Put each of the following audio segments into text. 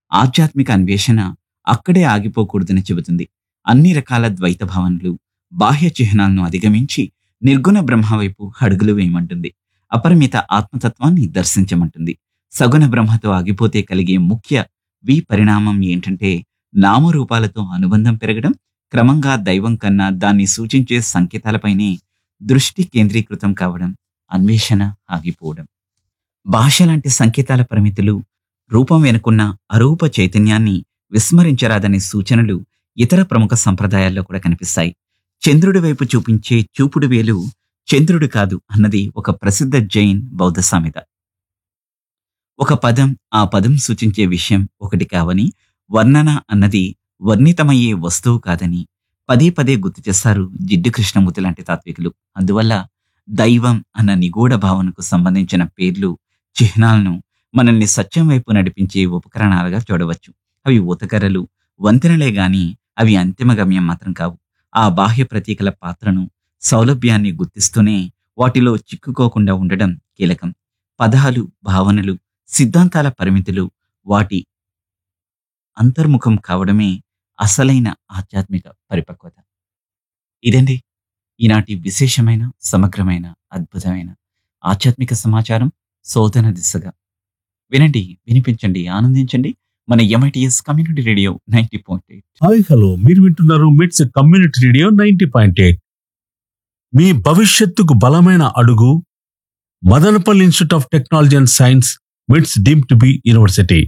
ఆధ్యాత్మిక అన్వేషణ అక్కడే ఆగిపోకూడదని చెబుతుంది అన్ని రకాల ద్వైత భావనలు బాహ్య చిహ్నాలను అధిగమించి నిర్గుణ బ్రహ్మ వైపు అడుగులు వేయమంటుంది అపరిమిత ఆత్మతత్వాన్ని దర్శించమంటుంది సగుణ బ్రహ్మతో ఆగిపోతే కలిగే ముఖ్య వి పరిణామం ఏంటంటే నామరూపాలతో అనుబంధం పెరగడం క్రమంగా దైవం కన్నా దాన్ని సూచించే సంకేతాలపైనే దృష్టి కేంద్రీకృతం కావడం అన్వేషణ ఆగిపోవడం భాష లాంటి సంకేతాల పరిమితులు రూపం వెనుకున్న అరూప చైతన్యాన్ని విస్మరించరాదనే సూచనలు ఇతర ప్రముఖ సంప్రదాయాల్లో కూడా కనిపిస్తాయి చంద్రుడి వైపు చూపించే చూపుడు వేలు చంద్రుడు కాదు అన్నది ఒక ప్రసిద్ధ జైన్ బౌద్ధ సామెత ఒక పదం ఆ పదం సూచించే విషయం ఒకటి కావని వర్ణన అన్నది వర్ణితమయ్యే వస్తువు కాదని పదే పదే గుర్తు చేస్తారు జిడ్డు కృష్ణమూర్తి లాంటి తాత్వికులు అందువల్ల దైవం అన్న నిగూఢ భావనకు సంబంధించిన పేర్లు చిహ్నాలను మనల్ని సత్యం వైపు నడిపించే ఉపకరణాలుగా చూడవచ్చు అవి ఉతకరలు వంతెనలే గాని అవి అంతిమ గమ్యం మాత్రం కావు ఆ బాహ్య ప్రతీకల పాత్రను సౌలభ్యాన్ని గుర్తిస్తూనే వాటిలో చిక్కుకోకుండా ఉండడం కీలకం పదాలు భావనలు సిద్ధాంతాల పరిమితులు వాటి అంతర్ముఖం కావడమే అసలైన ఆధ్యాత్మిక పరిపక్వత ఇదండి ఈనాటి విశేషమైన సమగ్రమైన అద్భుతమైన ఆధ్యాత్మిక సమాచారం శోధన దిశగా వినండి వినిపించండి ఆనందించండి మన MITS community radio ninety point eight hi hello మీరు వింటున్నారు MITS community radio ninety point eight మీ భవిష్యత్తుకు బలమైన అడుగు Madanapalle institute of technology and science MITS deemed to be university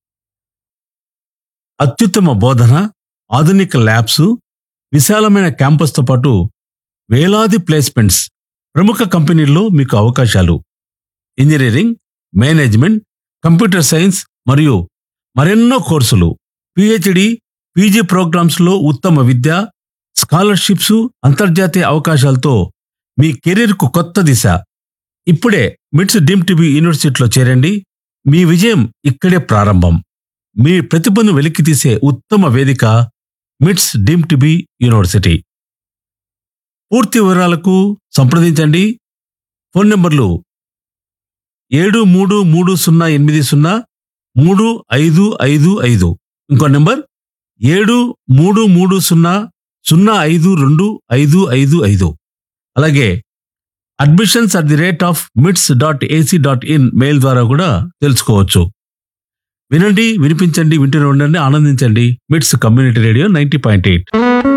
అత్యుత్తమ బోధన ఆధునిక ల్యాబ్స్ విశాలమైన క్యాంపస్తో పాటు వేలాది ప్లేస్మెంట్స్ ప్రముఖ కంపెనీల్లో మీకు అవకాశాలు ఇంజనీరింగ్ మేనేజ్మెంట్ కంప్యూటర్ సైన్స్ మరియు మరెన్నో కోర్సులు పిహెచ్డి పీజీ ప్రోగ్రామ్స్ లో ఉత్తమ విద్య స్కాలర్షిప్స్ అంతర్జాతీయ అవకాశాలతో మీ కెరీర్కు కొత్త దిశ ఇప్పుడే మిట్స్ డీమ్ టీబీ యూనివర్సిటీలో చేరండి మీ విజయం ఇక్కడే ప్రారంభం మీ ప్రతిభను వెలికితీసే ఉత్తమ వేదిక మిట్స్ డీమ్ టీబీ యూనివర్సిటీ పూర్తి వివరాలకు సంప్రదించండి ఫోన్ నంబర్లు ఏడు మూడు మూడు సున్నా ఎనిమిది సున్నా మూడు ఐదు ఐదు ఐదు ఇంకో నెంబర్ ఏడు మూడు మూడు సున్నా సున్నా ఐదు రెండు ఐదు ఐదు ఐదు అలాగే admissions at the rate of MITS dot AC dot in mail ద్వారా కూడా తెలుసుకోవచ్చు వినండి వినిపించండి వింటూనే ఉండండి ఆనందించండి MITS community radio ninety point eight